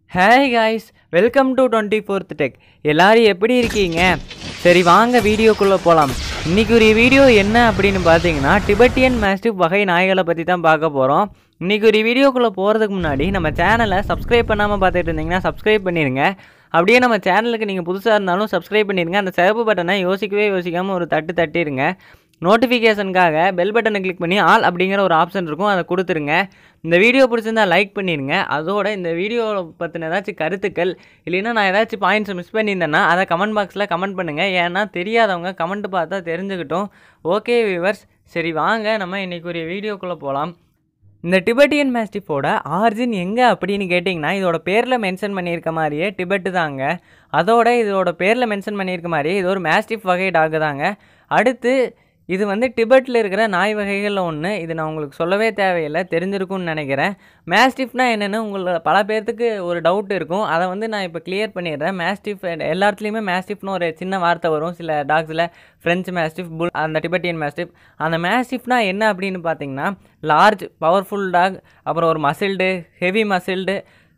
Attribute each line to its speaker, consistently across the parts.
Speaker 1: Hi guys welcome to twenty fourth tech எல்லாரும் எப்படி இருக்கீங்க சரி வாங்க வீடியோக்குள்ளே போகலாம் இன்றைக்கி ஒரு வீடியோ என்ன அப்படின்னு பார்த்தீங்கன்னா டிபெட்டியன் மேஸ்டிவ் வகை நாய்களை பற்றி தான் பார்க்க போகிறோம் இன்றைக்கி ஒரு வீடியோக்குள்ளே போகிறதுக்கு முன்னாடி நம்ம சேனலை சப்ஸ்கிரைப் பண்ணாமல் பார்த்துட்டு இருந்தீங்கன்னா சப்ஸ்கிரைப் பண்ணிடுங்க அப்படியே நம்ம சேனலுக்கு நீங்கள் புதுசாக இருந்தாலும் சப்ஸ்கிரைப் பண்ணிடுங்க அந்த சிவப்பு பட்டனை யோசிக்கவே யோசிக்காமல் ஒரு தட்டு தட்டிடுங்க நோட்டிஃபிகேஷனுக்காக பெல் பட்டனை கிளிக் பண்ணி ஆல் அப்படிங்கிற ஒரு ஆப்ஷன் இருக்கும் அதை கொடுத்துருங்க இந்த வீடியோ பிடிச்சிருந்தா லைக் பண்ணிடுங்க அதோட இந்த வீடியோவை பற்றின ஏதாச்சும் கருத்துக்கள் இல்லைன்னா நான் ஏதாச்சும் பாயிண்ட்ஸ் மிஸ் பண்ணியிருந்தேன்னா அதை கமெண்ட் பாக்ஸில் கமெண்ட் பண்ணுங்கள் ஏன்னா தெரியாதவங்க கமெண்ட் பார்த்தா தெரிஞ்சுக்கிட்டும் ஓகே வியூவர்ஸ் சரி வாங்க நம்ம இன்றைக்கி ஒரு வீடியோக்குள்ளே போகலாம் இந்த டிபெட்டியன் மேஸ்டிஃபோட ஆர்ஜின் எங்கே அப்படின்னு கேட்டிங்கன்னா இதோட பேரில் மென்ஷன் பண்ணியிருக்க மாதிரியே டிபெட்டு தாங்க அதோட இதோட பேரில் மென்ஷன் பண்ணியிருக்க மாதிரியே இது ஒரு மேஸ்டிஃப் வகை டாக் தாங்க அடுத்து இது வந்து டிபெட்டில் இருக்கிற நாய் வகைகளில் ஒன்று இது நான் உங்களுக்கு சொல்லவே தேவையில்லை தெரிஞ்சிருக்கும்னு நினைக்கிறேன் மேஸ்டிஃப்னா என்னென்னு உங்களை பல பேர்த்துக்கு ஒரு டவுட் இருக்கும் அதை வந்து நான் இப்போ கிளியர் பண்ணிடுறேன் மேஸ்டிஃப் எல்லாத்துலேயுமே மேஸ்டிஃப்னு ஒரு சின்ன வார்த்தை வரும் சில டாக்ஸில் ஃப்ரெஞ்சு மேஸ்டிஃப் புல் அந்த டிபெட்டியன் மேஸ்டிஃப் அந்த மேஸ்டிஃப்னா என்ன அப்படின்னு பார்த்தீங்கன்னா லார்ஜ் பவர்ஃபுல் டாக் அப்புறம் ஒரு மசில்டு ஹெவி மசில்டு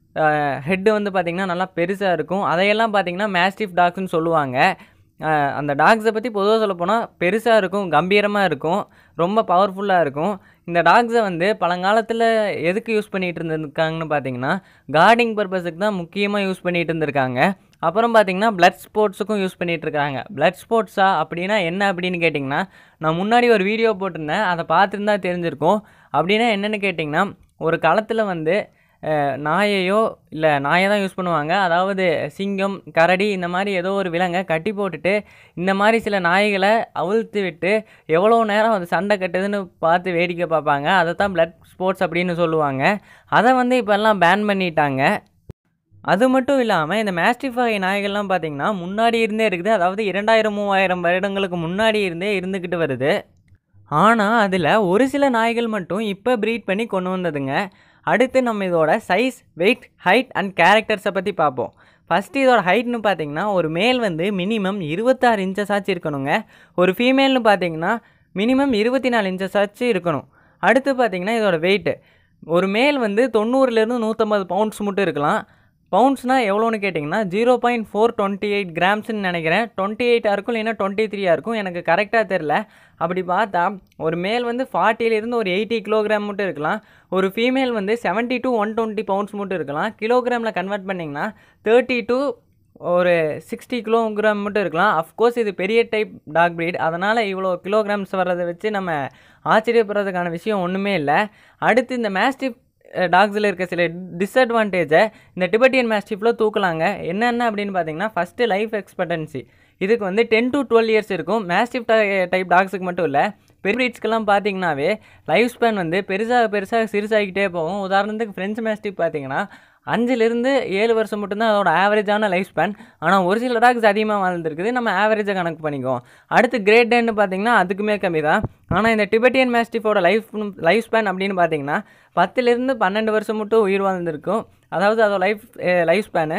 Speaker 1: ஹெட்டு வந்து பார்த்திங்கன்னா நல்லா பெருசாக இருக்கும் அதையெல்லாம் பார்த்திங்கன்னா மேஸ்டிஃப் டாக்ஸ்னு சொல்லுவாங்க அஹ் அந்த டாக்ஸை பற்றி பொதுவாக சொல்லப்போனால் பெருசாக இருக்கும் கம்பீரமாக இருக்கும் ரொம்ப பவர்ஃபுல்லாக இருக்கும் இந்த டாக்ஸை வந்து பழங்காலத்தில் எதுக்கு யூஸ் பண்ணிகிட்டு இருந்திருக்காங்கன்னு பார்த்தீங்கன்னா கார்டிங் பர்பஸுக்கு தான் முக்கியமாக யூஸ் பண்ணிகிட்டு இருந்திருக்காங்க அப்புறம் பார்த்தீங்கன்னா பிளட் ஸ்போர்ட்ஸுக்கும் யூஸ் பண்ணிகிட்டு இருக்காங்க பிளட் ஸ்போர்ட்ஸா அப்படின்னா என்ன அப்படின்னு கேட்டிங்கன்னா நான் முன்னாடி ஒரு வீடியோ போட்டிருந்தேன் அதை பார்த்துருந்தா தெரிஞ்சிருக்கும் அப்படின்னா என்னென்னு கேட்டிங்கன்னா ஒரு காலத்தில் வந்து அஹ், நாயையோ இல்லை நாயை தான் யூஸ் பண்ணுவாங்க அதாவது சிங்கம் கரடி இந்த மாதிரி ஏதோ ஒரு விலங்கை கட்டி போட்டுட்டு இந்த மாதிரி சில நாய்களை அவிழ்த்து விட்டு எவ்வளோ நேரம் அது சண்டை கட்டுதுன்னு பார்த்து வேடிக்கை பார்ப்பாங்க அதை தான் பிளட் ஸ்போர்ட்ஸ் அப்படின்னு சொல்லுவாங்க அதை வந்து இப்போல்லாம் பேன் பண்ணிட்டாங்க அது மட்டும் இல்லாமல் இந்த மேஸ்டிஃப் வகை நாய்கள்லாம் பார்த்தீங்கன்னா முன்னாடி இருந்தே இருக்குது அதாவது இரண்டாயிரம் மூவாயிரம் வருடங்களுக்கு முன்னாடி இருந்தே இருந்துக்கிட்டு வருது ஆனால் அதில் ஒரு சில நாய்கள் மட்டும் இப்போ ப்ரீட் பண்ணி கொண்டு வந்ததுங்க அடுத்து நம்ம இதோட சைஸ் வெயிட் ஹைட் அண்ட் கேரக்டர்ஸை பற்றி பார்ப்போம் ஃபஸ்ட்டு இதோட ஹைட்னு பார்த்தீங்கன்னா ஒரு மேல் வந்து மினிமம் இருபத்தாறு இன்ச்சஸ் ஆச்சு இருக்கணுங்க ஒரு ஃபீமேல்னு பார்த்தீங்கன்னா மினிமம் இருபத்தி நாலு இன்ச்சஸ் ஆச்சு இருக்கணும் அடுத்து பார்த்தீங்கன்னா இதோட வெயிட்டு ஒரு மேல் வந்து தொண்ணூறுலேருந்து நூற்றம்பது பவுண்ட்ஸ் மட்டும் இருக்கலாம் பவுண்ட்ஸ்னால் எவ்வளோன்னு கேட்டிங்கன்னா zero point four twenty eight கிராம்ஸ்னு நினைக்கிறேன் டுவெண்ட்டி எயிட்டாக இருக்கும் இல்லைன்னா டுவெண்ட்டி த்ரீயாக இருக்கும் எனக்கு கரெக்டாக தெரில அப்படி பார்த்தா ஒரு மேல் வந்து ஃபார்ட்டிலேருந்து ஒரு எயிட்டி கிலோகிராம் மட்டும் இருக்கலாம் ஒரு ஃபீமேல் வந்து seventy to one twenty pounds மட்டும் இருக்கலாம் கிலோகிராமில் கன்வெர்ட் பண்ணிங்கன்னா தேர்ட்டி டு ஒரு சிக்ஸ்டி கிலோகிராம் மட்டும் இருக்கலாம் அஃப்கோர்ஸ் இது பெரிய டைப் டாக் breed அதனால் இவ்வளோ கிலோகிராம்ஸ் வர்றதை வச்சு நம்ம ஆச்சரியப்படுறதுக்கான விஷயம் ஒன்றுமே இல்லை அடுத்து இந்த மேஸ்டிப் டாக்ஸில் இருக்க சில டிஸ்அட்வான்டேஜை இந்த டிபெட்டியன் மேஸ்டிஃபில் தூக்கலாங்க என்னென்ன அப்படின்னு பார்த்தீங்கன்னா ஃபஸ்ட்டு லைஃப் எக்ஸ்பெக்டன்சி இதுக்கு வந்து டென் டு டுவெல் இயர்ஸ் இருக்கும் மேஸ்டிஃப் டைப் டாக்ஸுக்கு மட்டும் இல்லை பெரிய பார்த்தீங்கன்னாவே லைஃப் ஸ்பேன் வந்து பெருசாக பெருசாக சிறுசாகிக்கிட்டே போகும் உதாரணத்துக்கு ஃப்ரெஞ்ச் மேஸ்டிக் பார்த்தீங்கன்னா அஞ்சுலேருந்து ஏழு வருஷம் மட்டும்தான் அதோட ஆவரேஜான லைஃப் ஸ்பேன் ஆனால் ஒரு சில டாக்ஸ் அதிகமாக வாழ்ந்துருக்குது நம்ம ஆவரேஜை கணக்கு பண்ணிக்குவோம் அடுத்து கிரேட் டென்னு பார்த்தீங்கன்னா அதுக்குமே கம்மி தான் ஆனால் இந்த டிபெட்டியன் மேஸ்டிஃபோட லைஃப் லைஃப் ஸ்பேன் அப்படின்னு பார்த்தீங்கன்னா பத்துலேருந்து பன்னெண்டு வருஷம் மட்டும் உயிர் வாழ்ந்திருக்கும் அதாவது அதோட லைஃப் லைஃப் ஸ்பேனு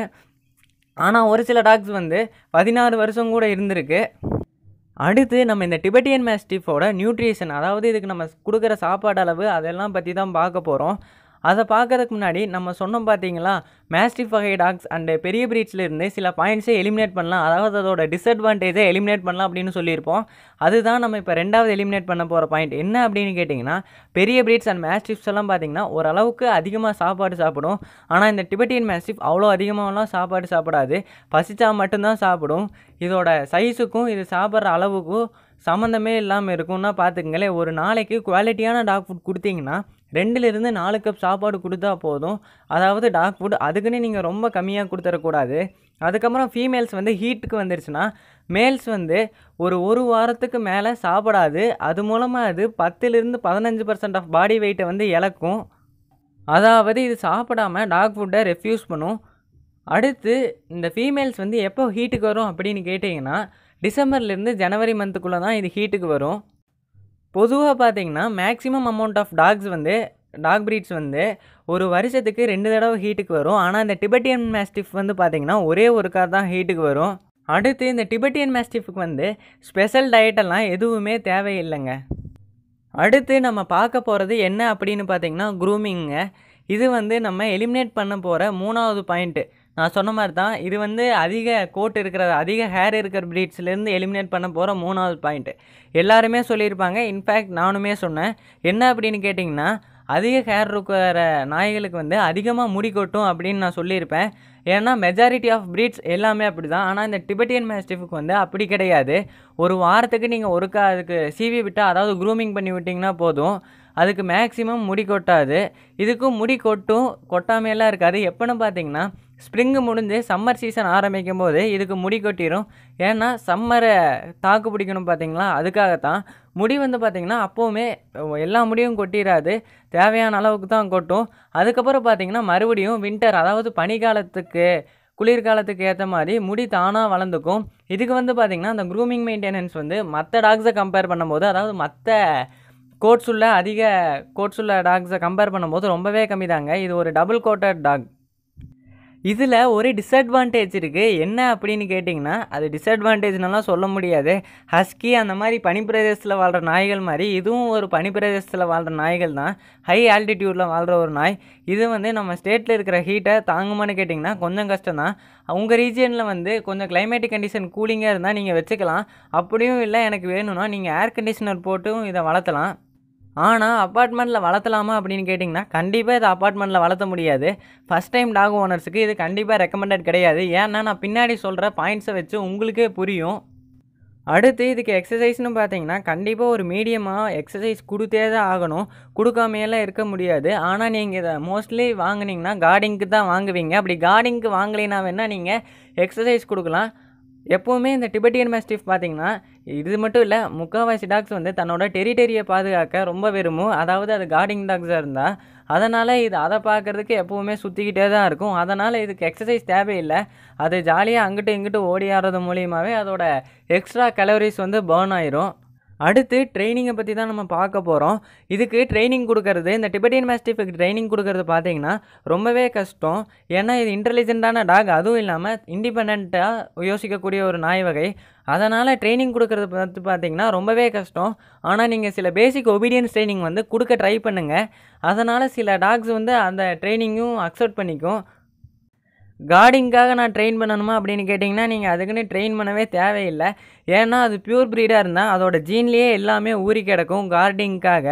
Speaker 1: ஆனால் ஒரு சில டாக்ஸ் வந்து பதினாறு வருஷம் கூட இருந்திருக்கு அடுத்து நம்ம இந்த டிபெட்டியன் மேஸ்டிஃபோட நியூட்ரிஷன் அதாவது இதுக்கு நம்ம கொடுக்குற சாப்பாடு அளவு அதெல்லாம் பற்றி தான் பார்க்க போகிறோம் அதை பார்க்கறதுக்கு முன்னாடி நம்ம சொன்னோம் பார்த்தீங்களா மேஸ்டிஃப் வகை டாக்ஸ் அண்டு பெரிய breeds ல இருந்து சில பாயிண்ட்ஸை எலிமினேட் பண்ணலாம் அதாவது அதோட டிஸ்அட்வான்டேஜை எலிமினேட் பண்ணலாம் அப்படின்னு சொல்லியிருப்போம் அதுதான் நம்ம இப்போ ரெண்டாவது எலிமினேட் பண்ண போகிற பாயிண்ட் என்ன அப்படின்னு கேட்டிங்கன்னா பெரிய breeds அண்ட் மேஸ்டிஃப்ஸ் எல்லாம் பார்த்தீங்கன்னா ஓரளவுக்கு அதிகமாக சாப்பாடு சாப்பிடும் ஆனால் இந்த டிபெட்டியன் மேஸ்டிஃப் அவ்வளோ அதிகமாகலாம் சாப்பாடு சாப்பிடாது பசிச்சா மட்டும்தான் சாப்பிடும் இதோட சைஸுக்கும் இது சாப்பிட்ற அளவுக்கும் சம்மந்தமே இல்லாமல் இருக்கும்னா பார்த்துக்கங்களேன் ஒரு நாளைக்கு குவாலிட்டியான டாக் ஃபுட் கொடுத்தீங்கன்னா ரெண்டுலேருந்து நாலு கப் சாப்பாடு கொடுத்தா போதும் அதாவது டாக் ஃபுட் அதுக்குன்னு நீங்கள் ரொம்ப கம்மியாக கொடுத்துடக்கூடாது அதுக்கப்புறம் ஃபீமேல்ஸ் வந்து ஹீட்டுக்கு வந்துருச்சுன்னா மேல்ஸ் வந்து ஒரு ஒரு வாரத்துக்கு மேலே சாப்பிடாது அது மூலமாக அது பத்துலேருந்து பதினஞ்சு பர்சன்ட் ஆஃப் பாடி வெயிட்டை வந்து இழக்கும் அதாவது இது சாப்பிடாம டாக் ஃபுட்டை ரெஃப்யூஸ் பண்ணும் அடுத்து இந்த ஃபீமேல்ஸ் வந்து எப்போ ஹீட்டுக்கு வரும் அப்படின்னு கேட்டிங்கன்னா டிசம்பர்லேருந்து ஜனவரி மந்த்துக்குள்ளே தான் இது ஹீட்டுக்கு வரும் பொதுவாக பார்த்தீங்கன்னா மேக்ஸிமம் அமௌண்ட் ஆஃப் டாக்ஸ் வந்து டாக் breeds வந்து ஒரு வருஷத்துக்கு ரெண்டு தடவை ஹீட்டுக்கு வரும் ஆனால் இந்த டிபெட்டியன் மேஸ்டிஃப் வந்து பார்த்தீங்கன்னா ஒரே ஒரு கார் தான் ஹீட்டுக்கு வரும் அடுத்து இந்த டிபெட்டியன் மேஸ்டிஃபுக்கு வந்து ஸ்பெஷல் டயட்டெல்லாம் எதுவுமே தேவையில்லைங்க அடுத்து நம்ம பார்க்க போகிறது என்ன அப்படின்னு பார்த்தீங்கன்னா க்ரூமிங்க இது வந்து நம்ம எலிமினேட் பண்ண போகிற மூணாவது பாயிண்ட்டு நான் சொன்ன மாதிரி தான் இது வந்து அதிக கோட் இருக்கிற அதிக ஹேர் இருக்கிற ப்ரீட்ஸ்லேருந்து எலிமினேட் பண்ண போகிற மூணாவது பாயிண்ட்டு எல்லாருமே சொல்லியிருப்பாங்க இன்ஃபேக்ட் நானுமே சொன்னேன் என்ன அப்படின்னு கேட்டிங்கன்னா அதிக ஹேர் இருக்கிற நாய்களுக்கு வந்து அதிகமாக முடி கொட்டும் அப்படின்னு நான் சொல்லியிருப்பேன் ஏன்னா மெஜாரிட்டி ஆஃப் ப்ரீட்ஸ் எல்லாமே அப்படி தான் ஆனால் இந்த டிபெட்டியன் மேஸ்டிஃபுக்கு வந்து அப்படி கிடையாது ஒரு வாரத்துக்கு நீங்கள் ஒருக்கா அதுக்கு சீவி விட்டால் அதாவது க்ரூமிங் பண்ணி விட்டிங்கன்னா போதும் அதுக்கு மேக்ஸிமம் முடி கொட்டாது இதுக்கும் முடி கொட்டும் கொட்டாமையெல்லாம் இருக்காது எப்போன்னு பார்த்தீங்கன்னா ஸ்ப்ரிங்கு முடிஞ்சு சம்மர் சீசன் ஆரம்பிக்கும் போது இதுக்கு முடி கொட்டிடும் ஏன்னா சம்மரை தாக்கு பிடிக்கணும் பார்த்தீங்களா அதுக்காகத்தான் முடி வந்து பார்த்திங்கன்னா அப்போவுமே எல்லா முடியும் கொட்டிடாது தேவையான அளவுக்கு தான் கொட்டும் அதுக்கப்புறம் பார்த்திங்கன்னா மறுபடியும் வின்டர் அதாவது பனிக்காலத்துக்கு குளிர்காலத்துக்கு ஏற்ற மாதிரி முடி தானாக வளர்ந்துக்கும் இதுக்கு வந்து பார்த்திங்கன்னா அந்த க்ரூமிங் மெயின்டெனன்ஸ் வந்து மற்ற டாக்ஸை கம்பேர் பண்ணும்போது அதாவது மற்ற கோட்ஸ் உள்ள அதிக கோட்ஸ் உள்ள டாக்ஸை கம்பேர் பண்ணும்போது ரொம்பவே கம்மி தாங்க இது ஒரு டபுள் கோட்டட் டாக் இதில் ஒரு டிஸ்அட்வான்டேஜ் இருக்குது என்ன அப்படின்னு கேட்டிங்கன்னா அது டிஸ்அட்வான்டேஜ்னலாம் சொல்ல முடியாது ஹஸ்கி அந்த மாதிரி பனிப்பிரதேசத்தில் வாழ்கிற நாய்கள் மாதிரி இதுவும் ஒரு பனிப்பிரதேசத்தில் வாழ்கிற நாய்கள் தான் ஹை ஆல்டிடியூடில் வாழ்கிற ஒரு நாய் இது வந்து நம்ம ஸ்டேட்டில் இருக்கிற ஹீட்டை தாங்குமான்னு கேட்டிங்கன்னா கொஞ்சம் கஷ்டம் தான் உங்கள் ரீஜியனில் வந்து கொஞ்சம் கிளைமேட்டிக் கண்டிஷன் கூலிங்காக இருந்தால் நீங்கள் வச்சுக்கலாம் அப்படியும் இல்லை எனக்கு வேணும்னா நீங்கள் ஏர் கண்டிஷனர் போட்டும் இதை வளர்த்தலாம் ஆனால் அப்பார்ட்மெண்ட்டில் வளர்த்தலாமா அப்படின்னு கேட்டிங்கன்னா கண்டிப்பாக இது அப்பார்ட்மெண்ட்டில் வளர்த்த முடியாது ஃபஸ்ட் டைம் டாக் ஓனர்ஸுக்கு இது கண்டிப்பாக ரெக்கமெண்டட் கிடையாது ஏன்னா நான் பின்னாடி சொல்கிற பாயிண்ட்ஸை வச்சு உங்களுக்கே புரியும் அடுத்து இதுக்கு எக்ஸசைஸ்னு பார்த்தீங்கன்னா கண்டிப்பாக ஒரு மீடியமாக எக்ஸசைஸ் கொடுத்தே தான் ஆகணும் கொடுக்காமையெல்லாம் இருக்க முடியாது ஆனால் நீங்கள் இதை மோஸ்ட்லி வாங்குனீங்கன்னா கார்டிங்க்கு தான் வாங்குவீங்க அப்படி கார்டிங்க்கு வாங்கலைன்னா வேணால் நீங்கள் எக்ஸசைஸ் கொடுக்கலாம் எப்போவுமே இந்த டிபெட்டியன் மேஸ்டிஃப் பார்த்தீங்கன்னா இது மட்டும் இல்லை முக்கால்வாசி டாக்ஸ் வந்து தன்னோட டெரிட்டரியை பாதுகாக்க ரொம்ப விரும்பும் அதாவது அது கார்டிங் டாக்ஸாக இருந்தால் அதனால் இது அதை பார்க்குறதுக்கு எப்போவுமே சுற்றிக்கிட்டே தான் இருக்கும் அதனால் இதுக்கு எக்ஸசைஸ் தேவையில்லை அது ஜாலியாக அங்கிட்டு இங்கிட்டு ஓடி ஆடுறது மூலியமாகவே அதோட எக்ஸ்ட்ரா கலோரிஸ் வந்து பேர்ன் ஆயிரும் அடுத்து ட்ரைனிங்கை பற்றி தான் நம்ம பார்க்க போகிறோம் இதுக்கு ட்ரைனிங் கொடுக்கறது இந்த டிபெட்டியன் மேஸ்டிஃபுக்கு ட்ரைனிங் கொடுக்கறது பார்த்தீங்கன்னா ரொம்பவே கஷ்டம் ஏன்னா இது இன்டெலிஜென்ட்டான டாக் அதுவும் இல்லாமல் இண்டிபெண்ட்டாக யோசிக்கக்கூடிய ஒரு நாய் வகை அதனால் ட்ரைனிங் கொடுக்கறது பார்த்து பார்த்தீங்கன்னா ரொம்பவே கஷ்டம் ஆனால் நீங்கள் சில பேசிக் ஒபீடியன்ஸ் ட்ரைனிங் வந்து கொடுக்க ட்ரை பண்ணுங்கள் அதனால் சில டாக்ஸ் வந்து அந்த ட்ரைனிங்கும் அக்செப்ட் பண்ணிக்கும் கார்டிங்காக நான் ட்ரெயின் பண்ணணுமா அப்படின்னு கேட்டிங்கன்னா நீங்கள் அதுக்குன்னு ட்ரெயின் பண்ணவே தேவையில்லை ஏன்னா அது பியூர் ப்ரீடாக இருந்தால் அதோட ஜீன்லேயே எல்லாமே ஊறி கிடக்கும் கார்டிங்காக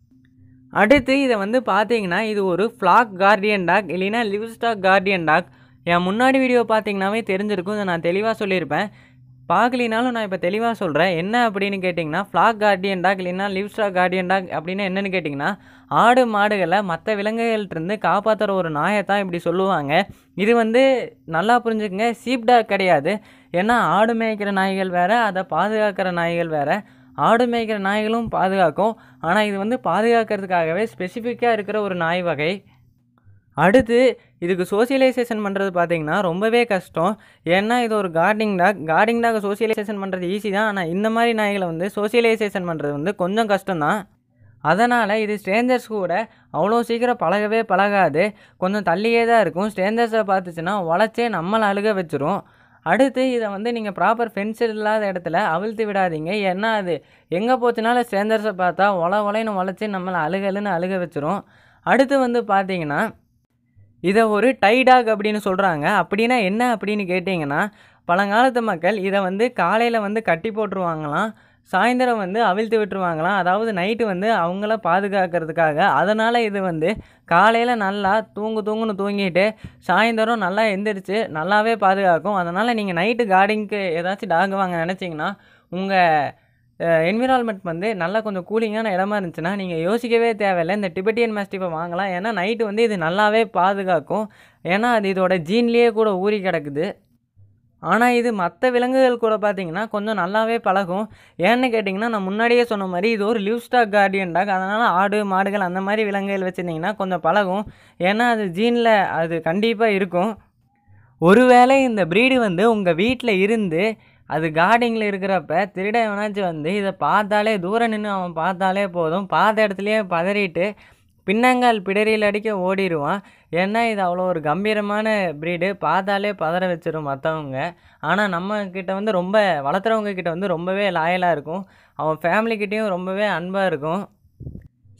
Speaker 1: அடுத்து இதை வந்து பார்த்தீங்கன்னா இது ஒரு ஃப்ளாக் கார்டியன் டாக் இல்லைன்னா லிவ் ஸ்டாக் கார்டியன் டாக் என் முன்னாடி வீடியோ பார்த்தீங்கன்னாவே தெரிஞ்சிருக்கும் இதை நான் தெளிவாக சொல்லியிருப்பேன் பார்க்கலினாலும் நான் இப்போ தெளிவாக சொல்கிறேன் என்ன அப்படின்னு கேட்டிங்கன்னா ஃப்ளாக் கார்டியன் டாக் இல்லைன்னா லிவ் ஸ்டாக் கார்டியன் டாக் அப்படின்னு என்னென்னு கேட்டிங்கன்னா ஆடு மாடுகளை மற்ற விலங்குகள்கிட்டருந்து காப்பாற்றுற ஒரு நாயை தான் இப்படி சொல்லுவாங்க இது வந்து நல்லா புரிஞ்சுக்கங்க சீப் டாக் கிடையாது ஏன்னா ஆடு மேய்க்கிற நாய்கள் வேறு அதை பாதுகாக்கிற நாய்கள் வேறு ஆடு மேய்க்கிற நாய்களும் பாதுகாக்கும் ஆனால் இது வந்து பாதுகாக்கிறதுக்காகவே ஸ்பெசிஃபிக்காக இருக்கிற ஒரு நாய் வகை அடுத்து இதுக்கு சோசியலைசேஷன் பண்ணுறது பார்த்தீங்கன்னா ரொம்பவே கஷ்டம் ஏன்னா இது ஒரு guarding dog guarding dog socialization பண்ணுறது ஈஸி தான் ஆனால் இந்த மாதிரி நாய்களை வந்து சோசியலைசேஷன் பண்ணுறது வந்து கொஞ்சம் கஷ்டம்தான் அதனால் இது ஸ்ட்ரேஞ்சர்ஸ் கூட அவ்வளோ சீக்கிரம் பழகவே பழகாது கொஞ்சம் தள்ளியே தான் இருக்கும் ஸ்ட்ரேஞ்சர்ஸை பார்த்துச்சுன்னா உழைச்சே நம்மளை அழுக வச்சிரும் அடுத்து இதை வந்து நீங்கள் ப்ராப்பர் ஃபென்ஸ் இல்லாத இடத்துல அவிழ்த்து விடாதீங்க ஏன்னா அது எங்கே போச்சுனாலும் ஸ்ட்ரேஞ்சர்ஸை பார்த்தா ஒல ஒலைன்னு உழைச்சி நம்மளை அழுகலுன்னு அழுக வச்சிரும் அடுத்து வந்து பார்த்தீங்கன்னா இதை ஒரு டைடாக் அப்படின்னு சொல்கிறாங்க அப்படின்னா என்ன அப்படின்னு கேட்டிங்கன்னா பழங்காலத்து மக்கள் இதை வந்து காலையில் வந்து கட்டி போட்டுருவாங்களாம் சாயந்தரம் வந்து அவிழ்த்து விட்டுருவாங்களாம் அதாவது நைட்டு வந்து அவங்கள பாதுகாக்கிறதுக்காக அதனால் இது வந்து காலையில் நல்லா தூங்கு தூங்குன்னு தூங்கிட்டு சாயந்தரம் நல்லா எந்திரிச்சு நல்லாவே பாதுகாக்கும் அதனால் நீங்கள் நைட்டு கார்டிங்க்கு ஏதாச்சும் டாக் வாங்க நினச்சிங்கன்னா உங்கள் என்விரான்மெண்ட் வந்து நல்லா கொஞ்சம் கூலிங்கான இடமா இருந்துச்சுன்னா நீங்கள் யோசிக்கவே தேவையில்லை இந்த டிபெட்டியன் மேஸ்டிஃபை வாங்கலாம் ஏன்னா நைட்டு வந்து இது நல்லாவே பாதுகாக்கும் ஏன்னா அது இதோட ஜீன்லேயே கூட ஊறி கிடக்குது ஆனால் இது மற்ற விலங்குகள் கூட பார்த்தீங்கன்னா கொஞ்சம் நல்லாவே பழகும் ஏன்னு கேட்டிங்கன்னா நான் முன்னாடியே சொன்ன மாதிரி இது ஒரு லிவ் ஸ்டாக் கார்டியன் டாக் அதனால் ஆடு மாடுகள் அந்த மாதிரி விலங்குகள் வச்சுருந்திங்கன்னா கொஞ்சம் பழகும் ஏன்னா அது ஜீனில் அது கண்டிப்பாக இருக்கும் ஒருவேளை இந்த ப்ரீடு வந்து உங்கள் வீட்டில் இருந்து அது கார்டிங்கில் இருக்கிறப்ப திருடன் எவனாச்சும் வந்து இதை பார்த்தாலே தூரம் நின்று அவன் பார்த்தாலே போதும் பார்த்த இடத்துலையே பதறிட்டு பின்னங்கால் பிடரியில் அடிக்க ஓடிடுவான் ஏன்னா இது அவ்வளோ ஒரு கம்பீரமான ப்ரீடு பார்த்தாலே பதற வச்சிரும் மற்றவங்க ஆனால் நம்ம கிட்ட வந்து ரொம்ப வளர்த்துறவங்க கிட்ட வந்து ரொம்பவே லாயலாக இருக்கும் அவன் ஃபேமிலிக்கிட்டேயும் ரொம்பவே அன்பாக இருக்கும்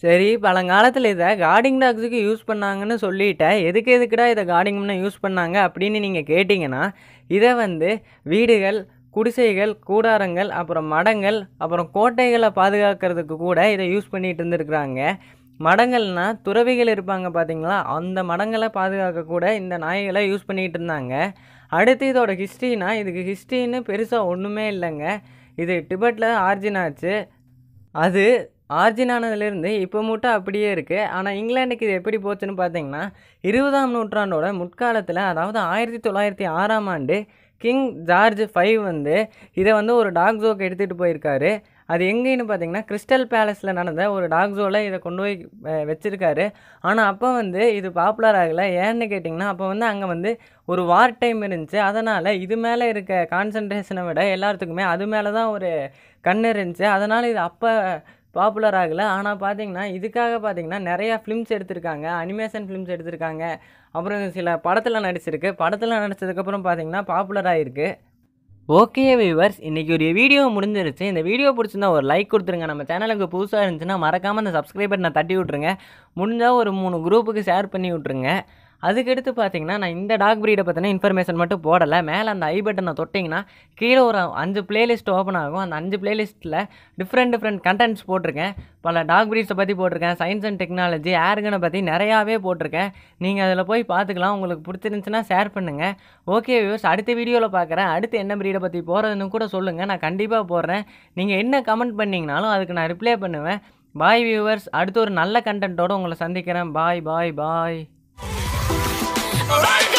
Speaker 1: சரி பழங்காலத்தில் இதை கார்டிங் டாக்ஸுக்கு யூஸ் பண்ணாங்கன்னு சொல்லிட்டேன் எதுக்கு எதுக்குடா இதை கார்டிங்னு யூஸ் பண்ணாங்க அப்படின்னு நீங்கள் கேட்டிங்கன்னா இதை வந்து வீடுகள் குடிசைகள் கூடாரங்கள் அப்புறம் மடங்கள் அப்புறம் கோட்டைகளை பாதுகாக்கிறதுக்கு கூட இதை யூஸ் பண்ணிகிட்டு இருந்திருக்கிறாங்க மடங்கள்னா துறவிகள் இருப்பாங்க பார்த்தீங்களா அந்த மடங்களை பாதுகாக்க கூட இந்த நாய்களை யூஸ் பண்ணிகிட்டு இருந்தாங்க அடுத்து இதோட ஹிஸ்ட்ரினா இதுக்கு ஹிஸ்ட்ரின்னு பெருசாக ஒன்றுமே இல்லைங்க இது டிபெட்டில் ஆர்ஜின் ஆச்சு அது ஆர்ஜின் ஆனதுலேருந்து இப்போ மட்டும் அப்படியே இருக்குது ஆனால் இங்கிலாந்துக்கு இது எப்படி போச்சுன்னு பார்த்தீங்கன்னா இருபதாம் நூற்றாண்டோட முற்காலத்தில் அதாவது ஆயிரத்தி தொள்ளாயிரத்தி ஆறாம் ஆண்டு கிங் ஜார்ஜ் ஃபைவ் வந்து இதை வந்து ஒரு டாக் ஜோக்கு எடுத்துகிட்டு போயிருக்காரு அது எங்கேன்னு பார்த்தீங்கன்னா கிறிஸ்டல் பேலஸில் நடந்த ஒரு டாக் ஜோவில் இதை கொண்டு போய் அஹ், வச்சிருக்காரு ஆனால் அப்போ வந்து இது பாப்புலர் ஆகலை ஏன்னு கேட்டிங்கன்னா அப்போ வந்து அங்கே வந்து ஒரு வார் டைம் இருந்துச்சு அதனால் இது மேலே இருக்க கான்சன்ட்ரேஷனை விட எல்லாத்துக்குமே அது மேலே தான் ஒரு கண் இருந்துச்சு அதனால் இது அப்போ பாப்புலர் ஆகலை ஆனால் பார்த்தீங்கன்னா இதுக்காக பார்த்தீங்கன்னா நிறையா ஃபிலிம்ஸ் எடுத்திருக்காங்க அனிமேஷன் ஃபிலிம்ஸ் எடுத்திருக்காங்க அப்புறம் சில படத்தில் நடிச்சிருக்கு படத்தில் நடிச்சதுக்கப்புறம் பார்த்தீங்கன்னா பாப்புலர் ஆகிருக்கு ஓகே வியூவர்ஸ் இன்றைக்கி ஒரு வீடியோ முடிஞ்சிருச்சு இந்த வீடியோ பிடிச்சிருந்தா ஒரு லைக் கொடுத்துருங்க நம்ம சேனலுக்கு புதுசாக இருந்துச்சுன்னா மறக்காமல் அந்த சப்ஸ்கிரைப் பட்டனை தட்டி விட்ருங்க முடிஞ்சால் ஒரு மூணு குரூப்புக்கு ஷேர் பண்ணி விட்ருங்க அதுக்கடுத்து பார்த்தீங்கன்னா நான் இந்த டாக் ப்ரீடை பற்றின இன்ஃபர்மேஷன் மட்டும் போடலை மேலே அந்த ஐ பட்டனை தொட்டிங்கன்னா கீழே ஒரு அஞ்சு பிளேலிஸ்ட் ஓப்பன் ஆகும் அந்த அஞ்சு பிளேலிஸ்ட்டில் டிஃப்ரெண்ட் டிஃப்ரெண்ட் கண்டென்ட்ஸ் போட்டிருக்கேன் பல டாக் ப்ரீட்ஸை பற்றி போட்டிருக்கேன் சயின்ஸ் அண்ட் டெக்னாலஜி ஏர்கனை பற்றி நிறையாவே போட்டிருக்கேன் நீங்கள் அதில் போய் பார்த்துக்கலாம் உங்களுக்கு பிடிச்சிருந்துச்சுன்னா ஷேர் பண்ணுங்கள் ஓகே வியூஸ் அடுத்த வீடியோவில் பார்க்குறேன் அடுத்து என்ன ப்ரீடை பற்றி போகிறதுன்னு கூட சொல்லுங்கள் நான் கண்டிப்பாக போடுறேன் நீங்கள் என்ன கமெண்ட் பண்ணிங்கனாலும் அதுக்கு நான் ரிப்ளை பண்ணுவேன் பாய் வியூவர்ஸ் அடுத்து ஒரு நல்ல கண்டென்ட்டோடு உங்களை சந்திக்கிறேன் பாய் பாய் பாய்
Speaker 2: Alright.